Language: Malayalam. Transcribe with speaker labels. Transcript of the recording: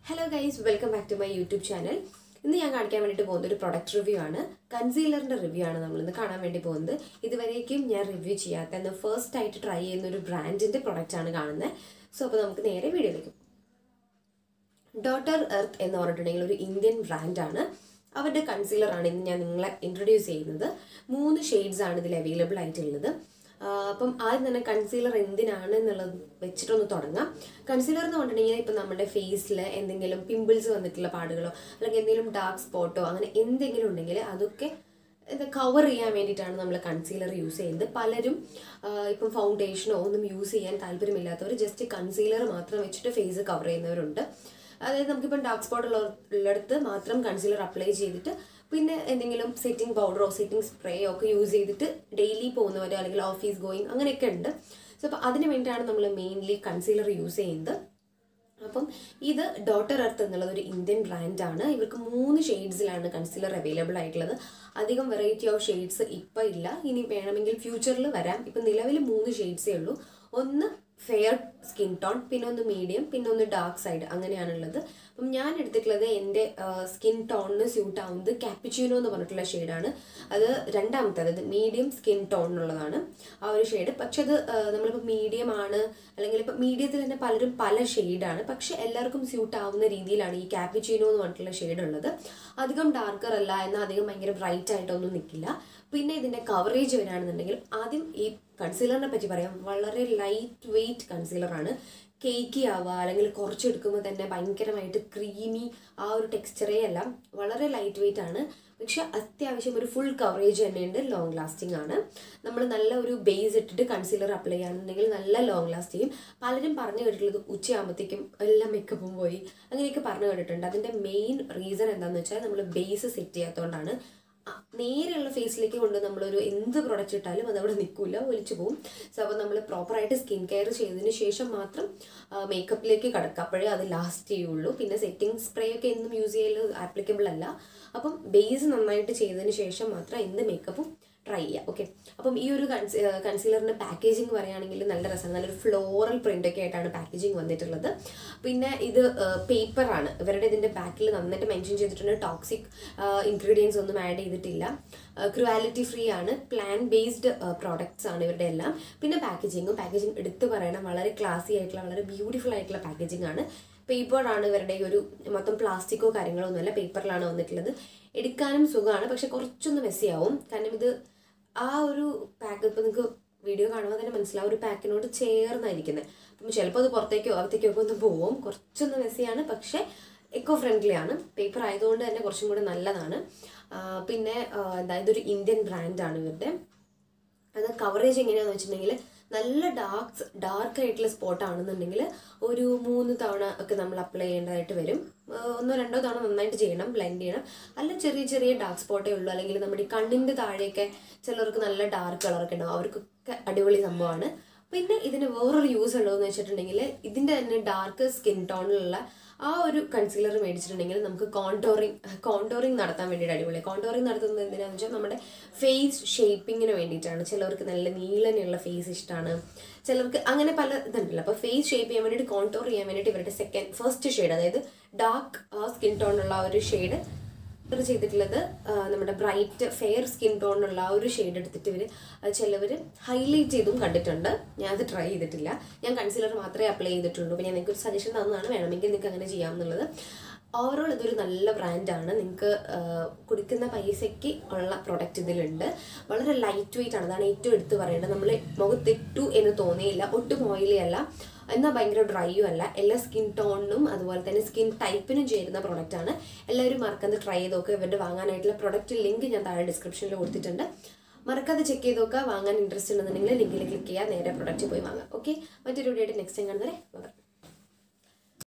Speaker 1: hello guys welcome back to my YouTube channel ഇന്ന് ഞാൻ കാണിക്കാൻ വേണ്ടിയിട്ട് പോകുന്ന ഒരു പ്രൊഡക്റ്റ് റിവ്യൂ ആണ് കൺസീലറിന്റെ റിവ്യൂ ആണ് നമ്മൾ ഇന്ന് കാണാൻ വേണ്ടി പോകുന്നത് ഇതുവരേക്കും ഞാൻ റിവ്യൂ ചെയ്യാത്ത എന്നാൽ ഫസ്റ്റ് ആയിട്ട് ട്രൈ ചെയ്യുന്ന ഒരു ബ്രാൻഡിന്റെ പ്രൊഡക്റ്റ് ആണ് കാണുന്നത് സോ അപ്പോൾ നമുക്ക് നേരെ വീഡിയോയിലേക്ക് പോകാം ഡോട്ടർ എർത്ത് എന്ന് പറഞ്ഞിട്ടുണ്ടെങ്കിൽ ഒരു ഇന്ത്യൻ ബ്രാൻഡാണ് അവരുടെ കൺസീലർ ആണ് ഇന്ന് ഞാൻ നിങ്ങളെ ഇൻട്രൊഡ്യൂസ് ചെയ്യുന്നത് മൂന്ന് ഷെയ്ഡ്സ് ആണ് ഇതിൽ അവൈലബിൾ ആയിട്ടുള്ളത് ആ, അപ്പം ആദ്യം തന്നെ കൺസീലർ എന്തിനാണ് എന്നുള്ളത് വെച്ചിട്ടൊന്ന് തുടങ്ങാം കൺസീലർ എന്ന് പറഞ്ഞിട്ടുണ്ടെങ്കിൽ ഇപ്പം നമ്മുടെ ഫേസിൽ എന്തെങ്കിലും പിമ്പിൾസ് വന്നിട്ടുള്ള പാടുകളോ അല്ലെങ്കിൽ എന്തെങ്കിലും ഡാർക്ക് സ്പോട്ടോ അങ്ങനെ എന്തെങ്കിലും ഉണ്ടെങ്കിൽ അതൊക്കെ എന്താ കവർ ചെയ്യാൻ വേണ്ടിയിട്ടാണ് നമ്മൾ കൺസീലർ യൂസ് ചെയ്യുന്നത് പലരും ആ, ഇപ്പം ഫൗണ്ടേഷനോ ഒന്നും യൂസ് ചെയ്യാൻ താല്പര്യമില്ലാത്തവർ ജസ്റ്റ് കൺസീലർ മാത്രം വെച്ചിട്ട് ഫേസ് കവർ ചെയ്യുന്നവരുണ്ട് അതായത് നമുക്കിപ്പം ഡാർക്ക് സ്പോട്ട് ഉള്ള ഉള്ളിടത്ത് മാത്രം കൺസീലർ അപ്ലൈ ചെയ്തിട്ട് പിന്നെ എന്തെങ്കിലും സെറ്റിംഗ് പൗഡറോ സെറ്റിംഗ് സ്പ്രേയോ ഒക്കെ യൂസ് ചെയ്തിട്ട് ഡെയിലി പോകുന്നവരോ അല്ലെങ്കിൽ ഓഫീസ് ഗോയിങ് അങ്ങനെയൊക്കെ ഉണ്ട് സോ അപ്പോൾ അതിന് വേണ്ടിയിട്ടാണ് നമ്മൾ മെയിൻലി കൺസീലർ യൂസ് ചെയ്യുന്നത് അപ്പം ഇത് ഡോട്ടർ എർത്ത് എന്നുള്ളത് ഒരു ഇന്ത്യൻ ബ്രാൻഡാണ് ഇവർക്ക് മൂന്ന് ഷെയ്ഡ്സിലാണ് കൺസീലർ അവൈലബിൾ ആയിട്ടുള്ളത് അധികം വെറൈറ്റി ഓഫ് ഷെയ്ഡ്സ് ഇപ്പം ഇല്ല ഇനി വേണമെങ്കിൽ ഫ്യൂച്ചറിൽ വരാം ഇപ്പം നിലവിൽ മൂന്ന് ഷെയ്ഡ്സേ ഉള്ളൂ ഒന്ന് ഫെയർ സ്കിൻ ടോൺ പിന്നെ ഒന്ന് മീഡിയം പിന്നെ ഒന്ന് ഡാർക്ക് സൈഡ് അങ്ങനെയാണുള്ളത് അപ്പം ഞാൻ എടുത്തിട്ടുള്ളത് എൻ്റെ സ്കിൻ ടോണിന് സ്യൂട്ട് ആവുന്നത് കാപ്പിച്ചീനോ എന്ന് പറഞ്ഞിട്ടുള്ള ഷെയ്ഡാണ് അത് രണ്ടാമത്തെ അതായത് മീഡിയം സ്കിൻ ടോണിനുള്ളതാണ് ആ ഒരു ഷെയ്ഡ് പക്ഷെ അത് ആ, നമ്മളിപ്പോൾ മീഡിയം ആണ് അല്ലെങ്കിൽ ഇപ്പം മീഡിയത്തിൽ തന്നെ പലരും പല ഷെയ്ഡാണ് പക്ഷെ എല്ലാവർക്കും സ്യൂട്ട് ആവുന്ന രീതിയിലാണ് ഈ കാപ്പിച്ചീനോ എന്ന് പറഞ്ഞിട്ടുള്ള ഷെയ്ഡ് ഉള്ളത് അധികം ഡാർക്കർ അല്ല എന്നാൽ അധികം ഭയങ്കര ബ്രൈറ്റ് ആയിട്ടൊന്നും നിൽക്കില്ല പിന്നെ ഇതിൻ്റെ കവറേജ് വരികയാണെന്നുണ്ടെങ്കിൽ ആദ്യം ഈ കൺസീലറിനെ പറ്റി പറയാം വളരെ ലൈറ്റ് വെയിറ്റ് കൺസീലറാണ് കേക്കി ആവുക അല്ലെങ്കിൽ കുറച്ചെടുക്കുമ്പോൾ തന്നെ ഭയങ്കരമായിട്ട് ക്രീമി ആ ഒരു ടെക്സ്ചറേ അല്ല വളരെ ലൈറ്റ് വെയിറ്റ് ആണ് പക്ഷെ അത്യാവശ്യം ഒരു ഫുൾ കവറേജ് തന്നെയുണ്ട് ലോങ് ലാസ്റ്റിംഗ് ആണ് നമ്മൾ നല്ല ഒരു ബേസ് ഇട്ടിട്ട് കൺസീലർ അപ്ലൈ ചെയ്യുകയാണെന്നുണ്ടെങ്കിൽ നല്ല ലോങ് ലാസ്റ്റ് ചെയ്യും പലരും പറഞ്ഞു കേട്ടിട്ടുള്ളത് ഉച്ചയാകുമ്പോഴത്തേക്കും എല്ലാം മേക്കപ്പും പോയി അങ്ങനെയൊക്കെ പറഞ്ഞു കേട്ടിട്ടുണ്ട് അതിൻ്റെ മെയിൻ റീസൺ എന്താണെന്ന് വെച്ചാൽ നമ്മൾ ബേസ് സെറ്റ് ചെയ്യാത്തതുകൊണ്ടാണ് ആ, നേരെയുള്ള ഫേസിലേക്ക് കൊണ്ട് നമ്മളൊരു എന്ത് പ്രൊഡക്റ്റ് ഇട്ടാലും അത് അവിടെ നിൽക്കില്ല ഒലിച്ചു പോകും സോ അപ്പോൾ നമ്മൾ പ്രോപ്പറായിട്ട് സ്കിൻ കെയർ ചെയ്തതിന് ശേഷം മാത്രം മേക്കപ്പിലേക്ക് കടക്കുക അപ്പോഴേ അത് ലാസ്റ്റ് ചെയ്യുള്ളൂ പിന്നെ സെറ്റിംഗ് സ്പ്രേ ഒക്കെ എന്നും യൂസ് ചെയ്യൽ ആപ്ലിക്കബിൾ അല്ല അപ്പം ബേസ് നന്നായിട്ട് ചെയ്തതിന് ശേഷം മാത്രം എന്ത് മേക്കപ്പും ട്രൈ ചെയ്യാം ഓക്കെ അപ്പം ഈ ഒരു കൺസീലറിൻ്റെ പാക്കേജിങ് പറയുകയാണെങ്കിൽ നല്ല രസമാണ് നല്ലൊരു ഫ്ലോറൽ പ്രിൻ്റ് ഒക്കെ ആയിട്ടാണ് പാക്കേജിങ് വന്നിട്ടുള്ളത് പിന്നെ ഇത് പേപ്പറാണ് ഇവരുടെ ഇതിൻ്റെ ബാക്കിൽ നന്നായിട്ട് മെൻഷൻ ചെയ്തിട്ടുണ്ട് ടോക്സിക് ഇൻഗ്രീഡിയൻസ് ഒന്നും ആഡ് ചെയ്തിട്ടില്ല ക്രുവാലിറ്റി ഫ്രീ ആണ് പ്ലാൻ ബേസ്ഡ് പ്രോഡക്ട്സ് ആണ് ഇവരുടെ എല്ലാം പിന്നെ പാക്കേജിങ്ങും പാക്കേജിങ് എടുത്തു പറയണം വളരെ ക്ലാസി ആയിട്ടുള്ള വളരെ ബ്യൂട്ടിഫുൾ ആയിട്ടുള്ള പാക്കേജിംഗ് ആണ് പേപ്പറാണ് ഇവരുടെ ഈ ഒരു മൊത്തം പ്ലാസ്റ്റിക്കോ കാര്യങ്ങളോ ഒന്നുമല്ല പേപ്പറിലാണ് വന്നിട്ടുള്ളത് എടുക്കാനും സുഖമാണ് പക്ഷെ കുറച്ചൊന്ന് മെസ്സിയാവും കാരണം ഇത് ആ ഒരു പാക്ക് ഇപ്പം നിങ്ങൾക്ക് വീഡിയോ കാണുമ്പോൾ തന്നെ മനസ്സിലാവും ഒരു പാക്കിനോട് ചേർന്നായിരിക്കുന്നത് അപ്പം ചിലപ്പോൾ അത് പുറത്തേക്കോ അകത്തേക്കോ ഒക്കെ ഒന്ന് പോവും കുറച്ചൊന്ന് മെസ്സിയാണ് പക്ഷേ എക്കോ ഫ്രണ്ട്ലി ആണ് പേപ്പർ ആയതുകൊണ്ട് തന്നെ കുറച്ചും കൂടെ നല്ലതാണ് ആ, പിന്നെ ആ, എന്താ ഇതൊരു ഇന്ത്യൻ ബ്രാൻഡാണ് ഇവരുടെ അത് കവറേജ് എങ്ങനെയാണെന്ന് വെച്ചിട്ടുണ്ടെങ്കിൽ നല്ല ഡാർക്ക് ഡാർക്ക് ആയിട്ടുള്ള സ്പോട്ട് ആണെന്നുണ്ടെങ്കിൽ ഒരു മൂന്ന് തവണ ഒക്കെ നമ്മൾ അപ്ലൈ ചെയ്യേണ്ടതായിട്ട് വരും ആ, ഒന്നോ രണ്ടോ തവണ നന്നായിട്ട് ചെയ്യണം ബ്ലെൻഡ് ചെയ്യണം അല്ല ചെറിയ ചെറിയ ഡാർക്ക് സ്പോട്ടേ ഉള്ളൂ അല്ലെങ്കിൽ നമ്മുടെ ഈ കണ്ണിൻ്റെ താഴെയൊക്കെ ചിലർക്ക് നല്ല ഡാർക്ക് കളറൊക്കെ ഉണ്ടാവും അവർക്കൊക്കെ അടിപൊളി സംഭവമാണ് പിന്നെ ഇതിന് വേറൊരു യൂസ് ഉള്ളതെന്ന് വെച്ചിട്ടുണ്ടെങ്കിൽ ഇതിൻ്റെ തന്നെ ഡാർക്ക് സ്കിൻ ടോണിലുള്ള ആ ഒരു കൺസീലർ മേടിച്ചിട്ടുണ്ടെങ്കിൽ നമുക്ക് കോണ്ടോറിങ് കോണ്ടോറിങ് നടത്താൻ വേണ്ടിയിട്ട് അടിപൊളി കോണ്ടോറിങ് നടത്തുന്നത് എന്തിനാണെന്ന് വെച്ചാൽ നമ്മുടെ ഫേസ് ഷേപ്പിങ്ങിന് വേണ്ടിയിട്ടാണ് ചിലവർക്ക് നല്ല നീളനെയുള്ള ഫേസ് ഇഷ്ടമാണ് ചിലർക്ക് അങ്ങനെ പല ഇതുണ്ടല്ലോ അപ്പോൾ ഫേസ് ഷേപ്പ് ചെയ്യാൻ വേണ്ടിയിട്ട് കോണ്ടോർ ചെയ്യാൻ വേണ്ടിയിട്ട് ഇവരുടെ സെക്കൻഡ് ഫസ്റ്റ് ഷെയ്ഡ് അതായത് ഡാർക്ക് ആ സ്കിൻ ടോണുള്ള ആ ഒരു ഷെയ്ഡ് ഇവർ ചെയ്തിട്ടുള്ളത് ആ, നമ്മുടെ ബ്രൈറ്റ് ഫെയർ സ്കിൻ ടോണിലുള്ള ആ ഒരു ഷെയ്ഡ് എടുത്തിട്ട് ഇവർ ചിലവർ ഹൈലൈറ്റ് ചെയ്തും കണ്ടിട്ടുണ്ട് ഞാൻ അത് ട്രൈ ചെയ്തിട്ടില്ല ഞാൻ കൺസീലർ മാത്രമേ അപ്ലൈ ചെയ്തിട്ടുള്ളൂ പിന്നെ ഞാൻ നിങ്ങൾക്ക് ഒരു സജഷൻ തന്നതാണ് വേണമെങ്കിൽ നിങ്ങൾക്ക് അങ്ങനെ ചെയ്യാമെന്നുള്ളത് ഓവറോൾ ഇതൊരു നല്ല ബ്രാൻഡാണ് നിങ്ങൾക്ക് കൊടുക്കുന്ന പൈസയ്ക്ക് ഉള്ള പ്രൊഡക്റ്റ് ഇതിലുണ്ട് വളരെ ലൈറ്റ് വെയിറ്റ് ആണ് അതാണ് ഏറ്റവും എടുത്ത് പറയേണ്ടത് നമ്മൾ മുഖത്തിട്ടു എന്ന് തോന്നിയില്ല ഒട്ടും ഓയിലി അല്ല എന്നാൽ ഭയങ്കര ഡ്രൈയും അല്ല എല്ലാ സ്കിൻ ടോണിനും അതുപോലെ തന്നെ സ്കിൻ ടൈപ്പിനും ചേരുന്ന പ്രൊഡക്റ്റ് ആണ് എല്ലാവരും മറക്കാതെ ട്രൈ ചെയ്ത് നോക്കുക ഇവരുടെ വാങ്ങാനായിട്ടുള്ള പ്രൊഡക്റ്റ് ലിങ്ക് ഞാൻ താഴെ ഡിസ്ക്രിപ്ഷനിൽ കൊടുത്തിട്ടുണ്ട് മറക്കാതെ ചെക്ക് ചെയ്ത് നോക്കുക വാങ്ങാൻ ഇൻട്രസ്റ്റ് ഉണ്ടെന്നുണ്ടെങ്കിൽ ലിങ്കിൽ ക്ലിക്ക് ചെയ്യുക നേരെ പ്രൊഡക്റ്റ് പോയി വാങ്ങാം ഓക്കെ മറ്റൊരു വീഡിയോ ആയിട്ട് നെക്സ്റ്റ് ടൈം കാണുന്നവരെ ബൈ